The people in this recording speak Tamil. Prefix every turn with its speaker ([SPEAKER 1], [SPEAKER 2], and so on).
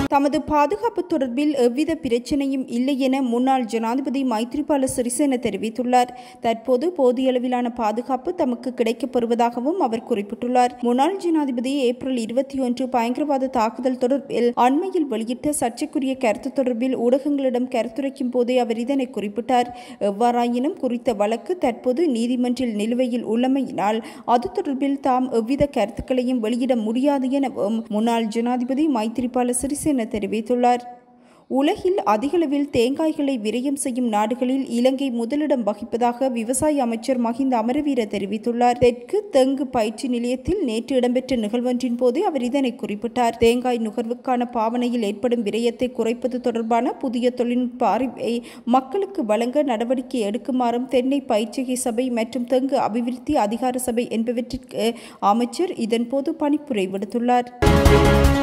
[SPEAKER 1] தமது பாதுகாப்பு தொடர்பில் எவ்வித பிரச்சனையும் இல்லை என முன்னாள் ஜனாதிபதி மைத்ரிபால சிறிசேன தெரிவித்துள்ளார் தற்போது போதிய அளவிலான பாதுகாப்பு தமக்கு கிடைக்கப்பெறுவதாகவும் அவர் குறிப்பிட்டுள்ளார் முன்னாள் ஜனாதிபதி ஏப்ரல் இருபத்தி ஒன்று பயங்கரவாத தாக்குதல் தொடர்பில் அண்மையில் வெளியிட்ட சர்ச்சைக்குரிய கருத்து தொடர்பில் ஊடகங்களிடம் கருத்துரைக்கும் போதே அவர் இதனை குறிப்பிட்டார் எவ்வாறாயினும் குறித்த வழக்கு தற்போது நீதிமன்றில் நிலுவையில் உள்ளமையினால் அது தொடர்பில் தாம் எவ்வித கருத்துக்களையும் வெளியிட முடியாது எனவும் முன்னாள் ஜனாதிபதி மைத்திரிபால சிறிசேன தெரிவித்துள்ளார் உலகில் அதிகளவில் தேங்காய்களை விரயம் செய்யும் நாடுகளில் இலங்கை முதலிடம் வகிப்பதாக விவசாய அமைச்சர் மஹிந்த அமரவீர தெரிவித்துள்ளார் தெற்கு தெங்கு பயிற்சி நிலையத்தில் நேற்று இடம்பெற்ற நிகழ்வொன்றின் போது அவர் இதனை குறிப்பிட்டார் தேங்காய் நுகர்வுக்கான பாவனையில் ஏற்படும் விரயத்தை குறைப்பது தொடர்பான புதிய தொழில்நுட்ப அறிவை மக்களுக்கு வழங்க நடவடிக்கை எடுக்குமாறும் தென்னை பயிற்சிகை சபை மற்றும் தெங்கு அபிவிருத்தி அதிகார சபை என்பவற்றிற்கு அமைச்சர் இதன்போது பணிப்புரை விடுத்துள்ளார்